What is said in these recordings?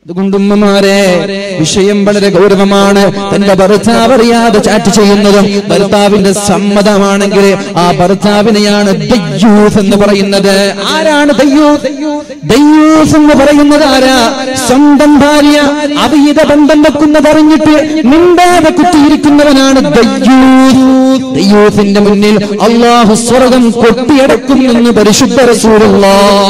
അതുകൊണ്ട് ഉമ്മമാരെ വിഷയം വളരെ ഗൗരവമാണ് തന്റെ ഭർത്താവ് അറിയാതെ ചാറ്റ് ചെയ്യുന്നതും ഭർത്താവിന്റെ സമ്മതമാണെങ്കിൽ ആ ഭർത്താവിനെയാണ് ദയ്യൂസ് എന്ന് പറയുന്നത് ആരാണ് ദയ്യൂസ് ദയ്യൂസ് എന്ന് പറയുന്നത് ആരാ സ്വന്തം ഭാര്യ അവിഹിത ബന്ധം വെക്കുന്നത് അറിഞ്ഞിട്ട് മിണ്ടാതെ കുത്തിയിരിക്കുന്നവനാണ് ദയ്യൂസ് ദയ്യൂസിന്റെ മുന്നിൽ അള്ളാഹു സ്വർഗം കൊട്ടിയടക്കുമെന്ന് പരിശുദ്ധ റസൂലുള്ള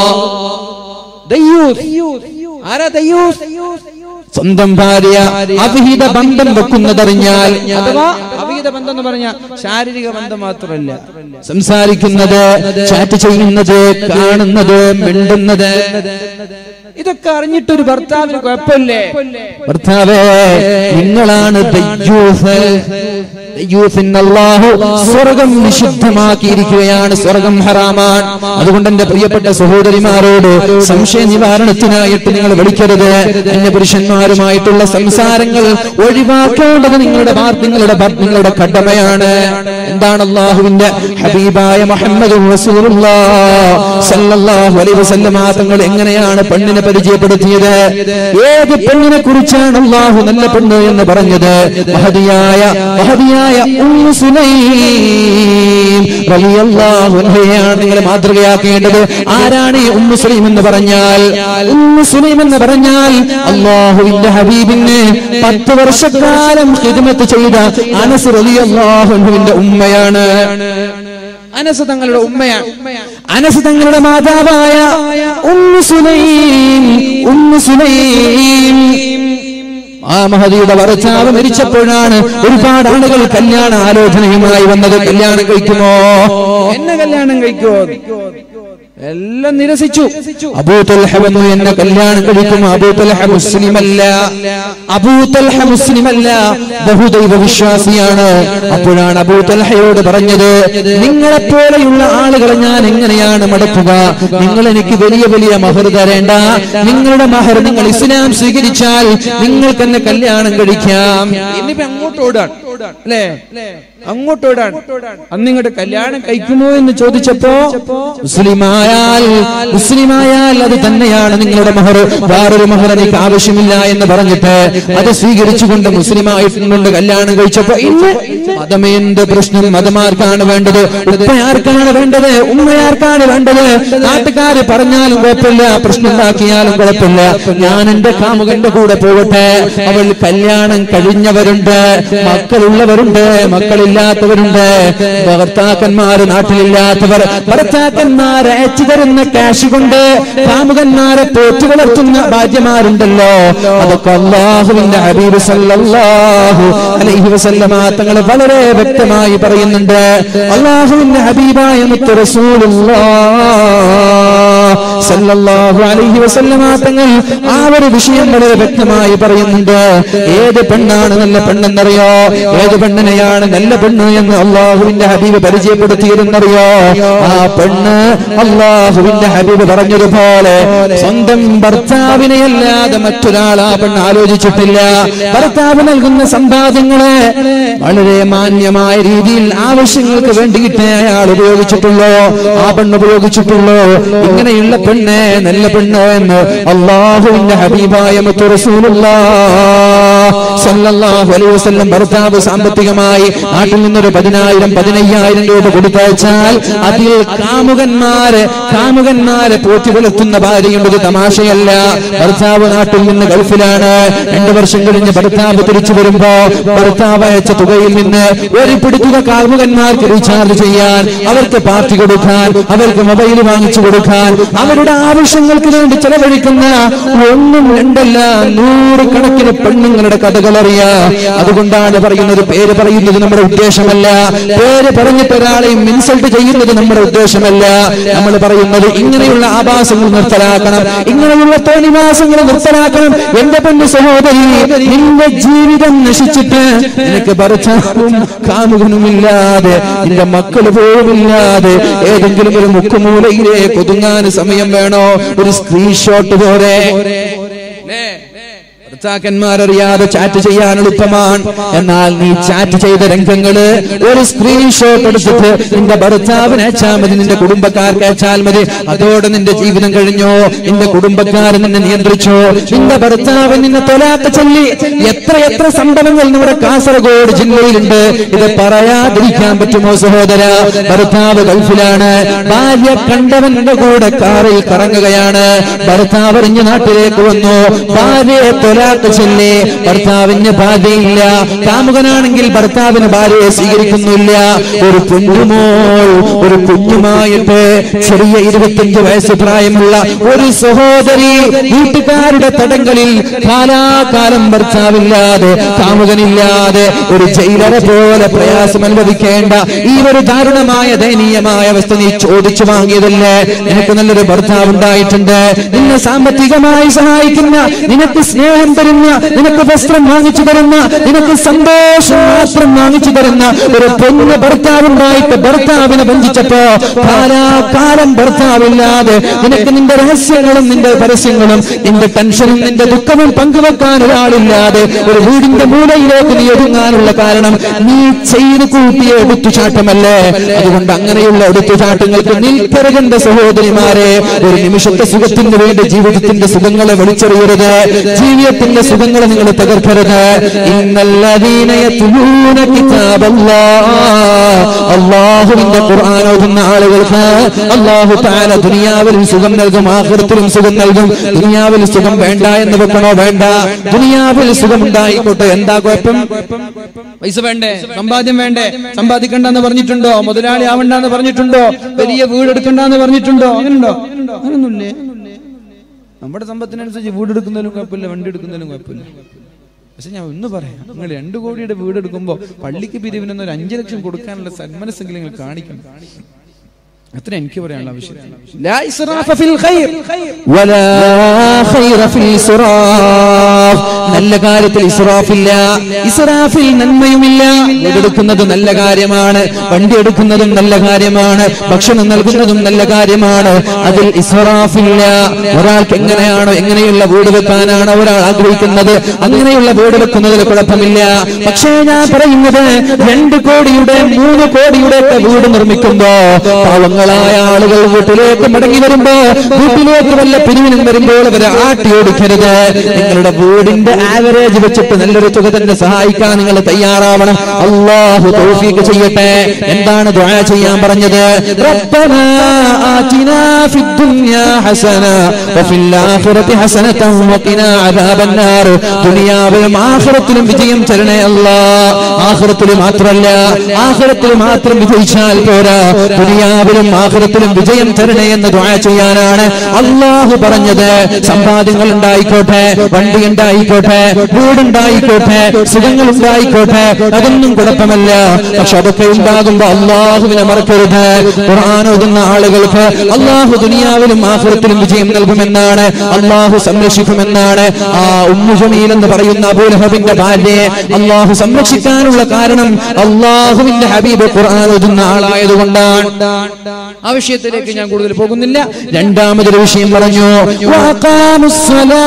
ദയ്യൂസ് ആരാ ദയ്യൂസ് സ്വന്തം ഭാര്യ അവിഹിത ബന്ധം വെക്കുന്നതറിഞ്ഞാൽ അഥവാ അവിഹിത ബന്ധം എന്ന് പറഞ്ഞാൽ ശാരീരിക ബന്ധം മാത്രമല്ല സംസാരിക്കുന്നത് ചാറ്റ് ചെയ്യുന്നത് കാണുന്നത് മിണ്ടുന്നത് ഇതൊക്കെ അറിഞ്ഞിട്ടൊരു ഭർത്താവിന് കുഴപ്പമില്ലേ ഭർത്താവേ നിങ്ങളാണ് ദയ്യൂസ് ദയ്യൂസിന് അല്ലാഹു സ്വർഗം നിഷിദ്ധമാക്കിയിരിക്കുകയാണ് സ്വർഗം ഹറാമാണ് അതുകൊണ്ട് എന്റെ പ്രിയപ്പെട്ട സഹോദരിമാരോട് സംശയ നിവാരണത്തിനായിട്ട് നിങ്ങൾ വിളിക്കരുത് അന്യപുരുഷന്മാരുമായിട്ടുള്ള സംസാരങ്ങൾ ഒഴിവാക്കേണ്ടത് നിങ്ങളുടെ ഭാ- നിങ്ങളുടെ ഭ- നിങ്ങളുടെ കടമയാണ് എന്താണ് അള്ളാഹുവിന്റെ ഹബീബായ മുഹമ്മദ് സല്ലല്ലാഹു അലൈഹി വസല്ലമ തങ്ങൾ എങ്ങനെയാണ് പെണ്ണിനെ പരിചയപ്പെടുത്തിയത് ഏത് പെണ്ണിനെ കുറിച്ചാണ് അള്ളാഹു നല്ല പെണ്ണ് എന്ന് പറഞ്ഞത് മഹതിയായ മഹതിയായ ഉമ്മു സുലൈം റളിയല്ലാഹു അൻഹയാണ് നിങ്ങൾ മാതൃകയാക്കേണ്ടത് ആരാണ് ഈ ഉമ്മു സുലൈം എന്ന് പറഞ്ഞാൽ ഉമ്മു സുലൈം എന്ന് പറഞ്ഞാൽ അള്ളാഹുവിന്റെ ഹബീബിന് പത്ത് വർഷക്കാലം ഹിദ്മത്ത് ചെയ്ത അനസ് റളിയല്ലാഹു അൻഹുവിന്റെ ഉമ്മയാണ് അനസ് തങ്ങളുടെ ഉമ്മയാണ് അനസ് തങ്ങളുടെ മാതാവായ ഉമ്മു സുലൈം ഉമ്മു സുലൈം ആ മഹതിയുടെ ഭർത്താവ് മരിച്ചപ്പോഴാണ് ഒരുപാട് ആളുകൾ കല്യാണ ആലോചനയുമായി വന്നത് കല്യാണം കഴിക്കുമോ എന്നെ കല്യാണം കഴിക്കുമോ എല്ലാം നിരസിച്ചു അബൂതൽഹ വന്നു എന്നെ കല്യാണം കഴിക്കും അബൂതൽഹ മുസ്ലിമല്ല അബൂതൽഹ മുസ്ലിമല്ല ബഹുദൈവ വിശ്വാസിയാണ് അപ്പോഴാണ് അബൂതൽഹയോട് പറഞ്ഞത് നിങ്ങളെപ്പോലെയുള്ള ആളുകളെ ഞാൻ എങ്ങനെയാണ് മടക്കുക നിങ്ങൾ എനിക്ക് വലിയ വലിയ മഹർ തരേണ്ട നിങ്ങളുടെ മഹർ നിങ്ങൾ ഇസ്ലാം സ്വീകരിച്ചാൽ നിങ്ങൾക്ക് എന്നെ കല്യാണം കഴിക്കാം ഇന്നിപ്പോ അങ്ങോട്ട് ഓടാണ് അല്ലേ അങ്ങോട്ട് ഓടാണ് അന്ന് ഇങ്ങോട്ട് കല്യാണം കഴിക്കുമോ എന്ന് ചോദിച്ചപ്പോ മുസ്ലിമായാൽ മുസ്ലിമായാൽ അത് തന്നെയാണ് നിങ്ങളുടെ മഹർ വേറൊരു മഹർ എനിക്ക് ആവശ്യമില്ല എന്ന് പറഞ്ഞിട്ട് അത് സ്വീകരിച്ചുകൊണ്ട് മുസ്ലിമായിട്ടുണ്ട് കല്യാണം കഴിച്ചപ്പോ ഇന്ന് മതമെന്ത് പ്രശ്നം മതമാർക്കാണ് വേണ്ടത് ഉപ്പയാർക്കാണ് വേണ്ടത് ഉമ്മയാർക്കാണ് വേണ്ടത് നാട്ടുകാര് പറഞ്ഞാലും കുഴപ്പമില്ല പ്രശ്നം ഉണ്ടാക്കിയാലും കുഴപ്പമില്ല ഞാൻ എന്റെ കാമുകന്റെ കൂടെ പോകട്ടെ അവൾ കല്യാണം കഴിഞ്ഞവരുണ്ട് മക്കളുള്ളവരുണ്ട് മക്കളില്ലാത്തവരുണ്ട് ഭർത്താക്കന്മാര് നാട്ടിലില്ലാത്തവർ ഭർത്താക്കന്മാരെ അയച്ചു തരുന്ന കാശ് കൊണ്ട് കാമുകന്മാരെ പോറ്റു വളർത്തുന്ന ഭാര്യമാരുണ്ടല്ലോ അതൊക്കെ അള്ളാഹുവിന്റെ ഹബീബ് സല്ലല്ലാഹു അലൈഹി വസല്ലമ തങ്ങൾ വളരെ വ്യക്തമായി പറയുന്നുണ്ട് അള്ളാഹുവിന്റെ ഹബീബായ മുത്ത് റസൂലുള്ളാഹ് സല്ലല്ലാഹു അലൈഹി വസല്ലമ തങ്ങൾ ആ ഒരു വിഷയം വളരെ വ്യക്തമായി പറയുന്നുണ്ട് ഏത് പെണ്ണാണ് നല്ല പെണ്ണെന്നറിയോ ഏത് പെണ്ണിനെയാണ് നല്ല പെണ്ണ് എന്ന് അള്ളാഹുവിന്റെ ഹബീബ് പരിചയപ്പെടുത്തിയിരുന്നറിയോ ആ പെണ്ണ് അള്ളാഹുവിന്റെ ഹബീബ് പറഞ്ഞതുപോലെ സ്വന്തം ഭർത്താവിനെ അല്ലാതെ മറ്റൊരാൾ ആ പെണ്ണ് ആലോചിച്ചിട്ടില്ല ഭർത്താവ് നൽകുന്ന സമ്പാദ്യങ്ങളെ വളരെ മാന്യമായ രീതിയിൽ ആവശ്യങ്ങൾക്ക് വേണ്ടിയിട്ട് അയാൾ ഉപയോഗിച്ചിട്ടുള്ളോ ആ പെണ്ണ് ഉപയോഗിച്ചിട്ടുള്ളോ ഇങ്ങനെയുള്ള പെണ്ണ് നല്ല പെണ്ണ് എന്ന് അള്ളാഹുവിന്റെ ഹബീബായ മുത്തു റസൂലുള്ളാഹ് സല്ലല്ലാഹു അലൈഹി വസല്ലം ഭർത്താവ് സാമ്പത്തികമായി നാട്ടിൽ നിന്നൊരു പതിനായിരം പതിനയ്യായിരം രൂപ കൊടുത്തയച്ചാൽ അതിൽ കാമുകന്മാര് കാമുകന്മാരെ പോറ്റി പുലർത്തുന്ന ഭാര്യയുണ്ട് ഇത് തമാശയല്ല ഭർത്താവ് നാട്ടിൽ നിന്ന് ഗൾഫിലാണ് രണ്ടു വർഷം കഴിഞ്ഞ് ഭർത്താവ് തിരിച്ചു വരുമ്പോ ഭർത്താവ് അയച്ച തുകയിൽ നിന്ന് ഒരു പിടിത്തുക കാമുകന്മാർക്ക് റീചാർജ് ചെയ്യാൻ അവർക്ക് പാർട്ടി കൊടുക്കാൻ അവർക്ക് മൊബൈൽ വാങ്ങിച്ചു കൊടുക്കാൻ അവരുടെ ആവശ്യങ്ങൾക്ക് വേണ്ടി ചെലവഴിക്കുന്ന ഒന്നും രണ്ടല്ല നൂറുകണക്കിന് പെണ്ണുങ്ങളുടെ കഥകൾ അറിയാം അതുകൊണ്ടാണ് പറയുന്നത് പേര് പറയുന്നത് നമ്മുടെ ഉദ്ദേശമല്ല പേര് പറഞ്ഞിട്ട് ഒരാളെയും ഇൻസൾട്ട് ചെയ്യുന്നത് നമ്മുടെ ഉദ്ദേശമല്ല നമ്മൾ പറയുന്നത് ഇങ്ങനെയുള്ള ആഭാസങ്ങൾ നിർത്തലാക്കണം ഇങ്ങനെയുള്ള തോന്നിവാസങ്ങൾ നിർത്തലാക്കണം എന്റെ പെണ്ണ് സഹോദരി നിന്റെ ജീവിതം നശിച്ചിട്ട് നിനക്ക് ഭർത്താവും കാമുകനുമില്ലാതെ നിന്റെ മക്കൾ പോലുമില്ലാതെ ഏതെങ്കിലും ഒരു മുക്കുമൂലയിലേക്ക് ഒതുങ്ങാൻ സമയം വേണോ ഒരു സ്ക്രീൻഷോട്ട് പോരെ ഭർത്താക്കന്മാരറിയാതെ ചാറ്റ് ചെയ്യാൻ എളുപ്പമാണ് എന്നാൽ നീ ചാറ്റ് ചെയ്ത രംഗങ്ങള് ഒരു സ്ക്രീൻഷോട്ട് എടുത്തിട്ട് നിന്റെ ഭർത്താവിന് അയച്ചാൽ മതി നിന്റെ കുടുംബക്കാർക്ക് അയച്ചാൽ മതി അതോടെ നിന്റെ ജീവിതം കഴിഞ്ഞോ നിന്റെ കുടുംബക്കാരൻ നിന്നെ നിയന്ത്രിച്ചോ നിന്റെ ഭർത്താവ് നിന്നെ തൊലാത്ത ചൊല്ലി എത്ര എത്ര സംഭവങ്ങൾ നമ്മുടെ കാസർഗോഡ് ജില്ലയിലുണ്ട് ഇത് പറയാതിരിക്കാൻ പറ്റുമോ സഹോദര ഭർത്താവ് ഗൾഫിലാണ് ഭാര്യ കണ്ടവന്റെ കൂടെ കാറിൽ കറങ്ങുകയാണ് ഭർത്താവ് അറിഞ്ഞ് നാട്ടിലേക്ക് വന്നു ഭാര്യയെ തൊലാത്ത ചൊല്ലി ഭർത്താവിന് ഭാര്യയില്ല കാമുകനാണെങ്കിൽ ഭർത്താവിന് ഭാര്യയെ സ്വീകരിക്കുന്നില്ല ഒരു കുഞ്ഞുമോൾ ഒരു കുഞ്ഞുമായിട്ട് ചെറിയ ഇരുപത്തിയഞ്ച് വയസ്സ് പ്രായമുള്ള ഒരു സഹോദരി വീട്ടുകാരുടെ തടങ്കലിൽ കാലാകാലം ഭർത്താവില്ലാതെ കാമുകനില്ലാതെ ഒരു ജയിലറെ പോലെ പ്രയാസം അനുഭവിക്കേണ്ട ഈ ഒരു ദാരുണമായ ദയനീയമായ അവസ്ഥ നീ ചോദിച്ചു വാങ്ങിയതല്ലേ നിനക്ക് നല്ലൊരു ഭർത്താവ് ഉണ്ടായിട്ടുണ്ട് നിന്നെ സാമ്പത്തികമായി സഹായിക്കുന്ന നിനക്ക് സ്നേഹം തരുന്ന നിനക്ക് വസ്ത്രം വാങ്ങിച്ചു തരുന്ന നിനക്ക് സന്തോഷം മാത്രം വാങ്ങിച്ചു തരുന്ന ഒരു പൊന്ന് ഭർത്താവ് ഉണ്ടായിട്ട് ഭർത്താവിനെ വഞ്ചിച്ചപ്പോ കാലാകാലം ഭർത്താവില്ലാതെ നിനക്ക് നിന്റെ രഹസ്യങ്ങളും നിന്റെ പരസ്യങ്ങളും നിന്റെ ടെൻഷനും നിന്റെ ദുഃഖവും പങ്കുവെക്കാൻ ഒരാളില്ലാതെ ഒരു വീടിന്റെ മൂലയിലേക്ക് നീ ഒതുങ്ങാനുള്ള കാരണം നീ ചെയ്തു കൂട്ടിയ എടുത്തുചാട്ടമല്ലേ അതുകൊണ്ട് അങ്ങനെയുള്ള എടുത്തുചാട്ടങ്ങൾക്ക് നിൽക്കരുകന്റെ സഹോദരിമാരെ ഒരു നിമിഷത്തെ സുഖത്തിന് വേണ്ടി ജീവിതത്തിന്റെ സുഖങ്ങളെ വിളിച്ചെറിയരുത് ജീവിതത്തിന്റെ സുഖങ്ങളെ നിങ്ങൾ തകർക്കരുത് ഇന്നല്ലതീനയത്തുലൂന കിതാബല്ലാ അള്ളാഹുവിന്റെ ഖുർആൻ ഓതുന്ന ആളുകൾക്ക് അള്ളാഹു താല ദുനിയാവിലും സുഖം നൽകും ആഹൃത്തിലും സുഖം നൽകും ദുനിയാവിൽ സുഖം വേണ്ട എന്ന് വെക്കണോ വേണ്ട ദുനിയാവിൽ സുഖം ഉണ്ടായിക്കോട്ടെ എന്താ കുഴപ്പം പൈസ വേണ്ടേ സമ്പാദ്യം വേണ്ടേ സമ്പാദിക്കണ്ടെന്ന് പറഞ്ഞിട്ടുണ്ടോ മുതലാളി ആവണ്ടെന്ന് പറഞ്ഞിട്ടുണ്ടോ വലിയ വീട് എടുക്കണ്ടെന്ന് പറഞ്ഞിട്ടുണ്ടോ അങ്ങനെയുണ്ടോ അങ്ങനൊന്നുമില്ലേ നമ്മുടെ സമ്പത്തിനനുസരിച്ച് വീട് എടുക്കുന്നതിലും കുഴപ്പമില്ല വണ്ടി എടുക്കുന്നതിലും കുഴപ്പമില്ല പക്ഷെ ഞാൻ ഒന്ന് പറയാം നിങ്ങൾ രണ്ടു കോടിയുടെ വീട് എടുക്കുമ്പോൾ പള്ളിക്ക് പിരിവിനൊന്ന് ഒരു അഞ്ചു ലക്ഷം കൊടുക്കാനുള്ള സന്മനസ്സെങ്കിലും നിങ്ങൾ കാണിക്കണം അത്ര എനിക്ക് പറയാനുള്ള ആവശ്യം ലാ ഇസ്റാഫ ഫിൽ ഖൈർ ولا خير في الإسراف നല്ല കാര്യത്തിൽ ഇസ്രാഫില്ല ഇസ്രാഫിൽ നന്മയുമില്ല വീടെടുക്കുന്നത് നല്ല കാര്യമാണ് വണ്ടി എടുക്കുന്നതും നല്ല കാര്യമാണ് ഭക്ഷണം നൽകുന്നതും നല്ല കാര്യമാണ് അതിൽ ഇസ്രാഫില്ല ഒരാൾക്ക് എങ്ങനെയാണോ എങ്ങനെയുള്ള വീട് വെക്കാനാണ് ഒരാൾ ആഗ്രഹിക്കുന്നത് അങ്ങനെയുള്ള വീട് വെക്കുന്നതിൽ കുഴപ്പമില്ല പക്ഷേ ഞാൻ പറയുന്നത് രണ്ട് കോടിയുടെ മൂന്ന് കോടിയുടെ ഒക്കെ വീട് നിർമ്മിക്കുമ്പോ പാവങ്ങളായ ആളുകൾ വീട്ടിലേക്ക് മടങ്ങി വരുമ്പോ വീട്ടിലേക്ക് വല്ല പിരിവിനും വരുമ്പോൾ അവരെ ആട്ടി ഓടിക്കരുത് നിങ്ങളുടെ വീടിന്റെ ആവറേജ് വെച്ചിട്ട് നല്ലൊരു തുക തന്നെ സഹായിക്കാൻ നിങ്ങൾ തയ്യാറാവണം അള്ളാഹു തൗഫീഖ് ചെയ്യട്ടെ എന്താണ് ദുആ ചെയ്യാൻ പറഞ്ഞത് റബ്ബനാ ആതിനാ ഫിദ് ദുനിയാ ഹസന വഫിൽ ആഖിറതി ഹസനതൻ വഖിനാ അദാബന്നാർ ദുനിയാവിലും ആഖിറത്തിലും വിജയം തരണേ അല്ലാ ആഖിറത്തിൽ മാത്രമല്ല ആഖിറത്തിൽ മാത്രം വിജയിച്ചാൽ പോരാ ദുനിയാവിലും ആഖിറത്തിലും വിജയം തരണേ എന്ന് ദുആ ചെയ്യാനാണ് അള്ളാഹു പറഞ്ഞത് സമ്പാദ്യങ്ങൾ ഉണ്ടായിക്കോട്ടെ വണ്ടി ഉണ്ടായിക്കോട്ടെ വീടുണ്ടായിക്കോട്ടെ സുഖങ്ങൾ ഉണ്ടായിക്കോട്ടെ അതൊന്നും കുഴപ്പമല്ല പക്ഷെ അതൊക്കെ ഉണ്ടാകുമ്പോ അള്ളാഹുവിനെ മറക്കരുത് ഖുർആൻ ഓതുന്ന ആളുകൾക്ക് അള്ളാഹു ദുനിയാവിലും ആഹൃത്തിലും വിജയം നൽകുമെന്നാണ് അള്ളാഹു സംരക്ഷിക്കുമെന്നാണ് ആ ഉമ്മു ജമീൽ എന്ന് പറയുന്ന അബൂലഹബിന്റെ ഭാര്യയെ അള്ളാഹു സംരക്ഷിക്കാനുള്ള കാരണം അള്ളാഹുവിന്റെ ഹബീബ് ഖുർആൻ ഓതുന്ന ആളായതുകൊണ്ടാണ് ആ വിഷയത്തിലേക്ക് ഞാൻ കൂടുതൽ പോകുന്നില്ല രണ്ടാമതൊരു വിഷയം പറഞ്ഞു വഅഖാമുസ്സലാ.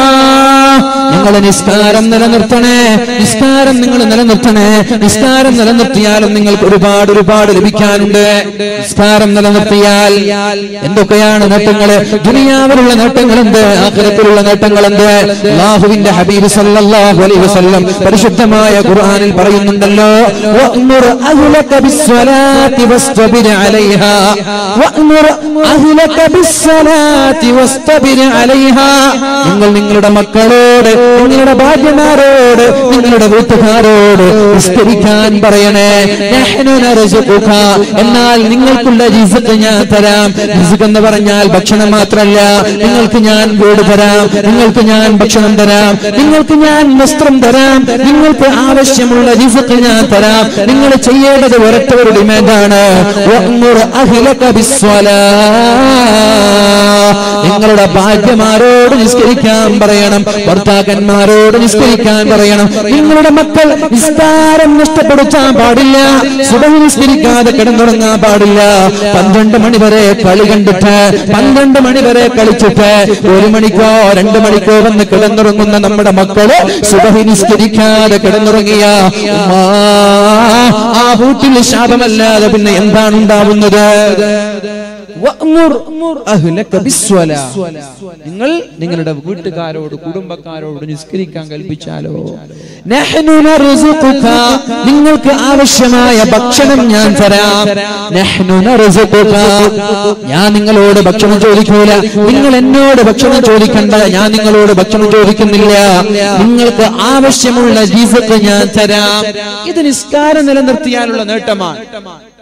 നിങ്ങൾ നിസ്കാരം നിലനിർത്തണേ നിസ്കാരം നിങ്ങൾ നിലനിർത്തണേ നിസ്കാരം നിലനിർത്തിയാലും നിങ്ങൾക്ക് ഒരുപാട് ഒരുപാട് ലഭിക്കാനുണ്ട് നിസ്കാരം നിലനിർത്തിയാൽ എന്തൊക്കെയാണ് നേട്ടങ്ങള് ദുനിയാവിലുള്ള നേട്ടങ്ങൾ എന്ത് ആഖിറത്തിലുള്ള നേട്ടങ്ങൾ എന്ത് അല്ലാഹുവിന്റെ ഹബീബ് സല്ലല്ലാഹു അലൈഹി വസല്ലം പരിശുദ്ധമായ ഖുർആനിൽ പറയുന്നുണ്ടല്ലോ വഅ്മുർ അഹ്ലക ബിസ്സലാത്തി വസ്തബിർ അലൈഹാ വഅ്മുർ അഹ്ലക ബിസ്സലാത്തി വസ്തബിർ അലൈഹാ നിങ്ങൾ നിങ്ങളുടെ മക്കളോട് നിങ്ങളുടെ ഭാര്യമാരോട് നിങ്ങളുടെ വീട്ടുകാരോട് നിസ്കരിക്കാൻ പറയണേ നഹ്നു നർസുഖുക. എന്നാൽ നിങ്ങൾക്കുള്ള റിസ്ക് ഞാൻ തരാം റിസ്ക് എന്ന് പറഞ്ഞാൽ ഭക്ഷണം മാത്രമല്ല നിങ്ങൾക്ക് ഞാൻ വീട് തരാം നിങ്ങൾക്ക് ഞാൻ ഭക്ഷണം തരാം നിങ്ങൾക്ക് ഞാൻ വസ്ത്രം തരാം നിങ്ങൾക്ക് ആവശ്യമുള്ള റിസ്ക് ഞാൻ തരാം നിങ്ങൾ ചെയ്യേണ്ടത് ഒരൊറ്റ ഒരു ഡിമാൻഡാണ് വഅ്മുർ അഹ്ലക ബിസ്സലാ നിങ്ങളുടെ ഭാഗ്യമാരോട് നിസ്കരിക്കാൻ പറയണം ഭർത്താക്കന്മാരോട് നിസ്കരിക്കാൻ പറയണം നിങ്ങളുടെ മക്കൾ നിസ്കാരം നഷ്ടപ്പെടുത്താൻ പാടില്ല സുബഹി നിസ്കരിക്കാതെ കിടന്നുറങ്ങാൻ പാടില്ല പന്ത്രണ്ട് മണി വരെ കളി കണ്ടിട്ട് പന്ത്രണ്ട് മണി വരെ കളിച്ചിട്ട് ഒരു മണിക്കോ രണ്ട് മണിക്കോ വന്ന് കിടന്നുറങ്ങുന്ന നമ്മുടെ മക്കള് സുബഹി നിസ്കരിക്കാതെ കിടന്നുറങ്ങിയ ഉമ്മാ, ആ വീട്ടിൽ ശാപമല്ലാതെ പിന്നെ എന്താണ് ഉണ്ടാവുന്നത് വഅ്മുർ അഹ്ലക ബിസ്വലാ. നിങ്ങൾ നിങ്ങളുടെ വീട്ടുകാരോട് കുടുംബക്കാരോട് നിസ്കരിക്കാൻ കൽപ്പിച്ചാലോ നഹ്നു നർസുഖുക. നിങ്ങൾക്ക് ആവശ്യമായ ഭക്ഷണം ഞാൻ തരാം നഹ്നു നർസുഖുക. ഞാൻ നിങ്ങളോട് ഭക്ഷണം ചോദിക്കൂല നിങ്ങൾ എന്നോട് ഭക്ഷണം ചോദിക്കണ്ട ഞാൻ നിങ്ങളോട് ഭക്ഷണം ചോദിക്കുന്നില്ല നിങ്ങൾക്ക് ആവശ്യമുള്ള ജീസത്ത് ഞാൻ തരാം ഇത് നിസ്കാരം നിലനിർത്തിയാലുള്ള നേട്ടമാണ്